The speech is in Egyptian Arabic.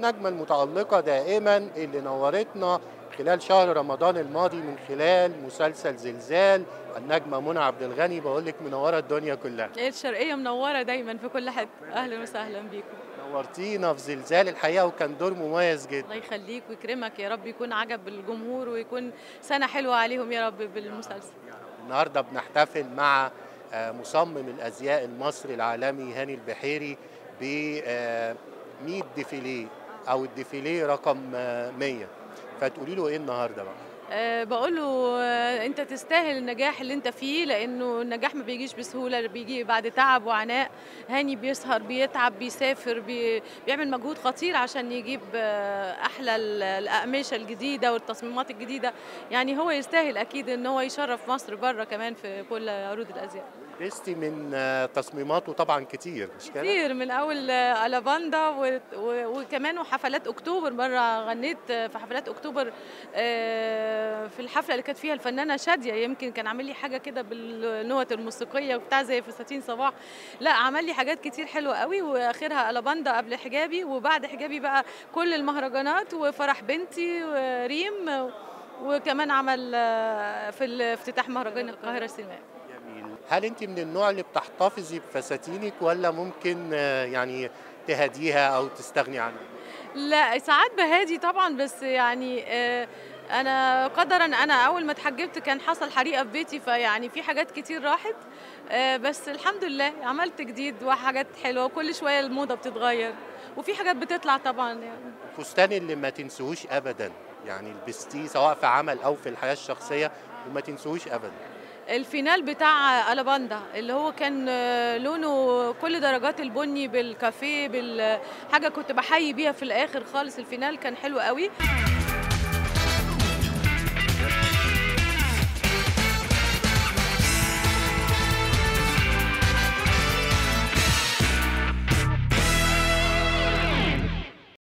النجمة المتألقة دائما اللي نورتنا خلال شهر رمضان الماضي من خلال مسلسل زلزال النجمة منى عبد الغني بقول لك منورة الدنيا كلها الشرقية منورة دايما في كل حتة أهلا وسهلا بيكم نورتينا في زلزال الحقيقة وكان دور مميز جدا الله يخليك ويكرمك يا رب يكون عجب الجمهور ويكون سنة حلوة عليهم يا رب بالمسلسل النهارده بنحتفل مع آه، مصمم الازياء المصري العالمي هاني البحيري ب 100 ديفيليه او الديفيليه رقم آه، 100 فتقولي له ايه النهارده بقى؟ أه بقول له آه، انت تستاهل النجاح اللي انت فيه لانه النجاح ما بيجيش بسهوله بيجي بعد تعب وعناء هاني بيسهر بيتعب بيسافر بي بيعمل مجهود خطير عشان يجيب آه، احلى ال- الاقمشه الجديده والتصميمات الجديده يعني هو يستاهل اكيد ان هو يشرف مصر بره كمان في كل عروض الازياء لستي من آه، تصميماته طبعا كتير مش كده؟ كتير من اول آه، الافاندا و- و- وكمان وحفلات اكتوبر مره غنيت آه، في حفلات اكتوبر آه، في الحفله اللي كانت فيها الفنانه شاديه يمكن كان عامل لي حاجه كده بالنوت الموسيقيه وبتاع زي فساتين صباح لا عمل لي حاجات كتير حلوه قوي واخرها الافاندا قبل حجابي وبعد حجابي بقى كل المهرجانات وفرح بنتي وريم آه، وكمان عمل آه، في الافتتاح مهرجان القاهره السينمائي جميل هل انت من النوع اللي بتحتفظي بفساتينك ولا ممكن آه، يعني تهديها او تستغني عنها؟ لا ساعات بهادي طبعا بس يعني آه، انا قدرا انا اول ما اتحجبت كان حصل حريقه في بيتي فيعني في حاجات كتير راحت آه، بس الحمد لله عملت جديد وحاجات حلوه وكل شويه الموضه بتتغير وفي حاجات بتطلع طبعا يعني الفستان اللي ما تنسوهوش ابدا يعني لبستيه سواء في عمل او في الحياه الشخصيه وما تنسوهوش ابدا الفينال بتاع الاباندا اللي هو كان آه، لونه كل درجات البني بالكافيه بالحاجه كنت بحيي بيها في الاخر خالص الفينال كان حلو قوي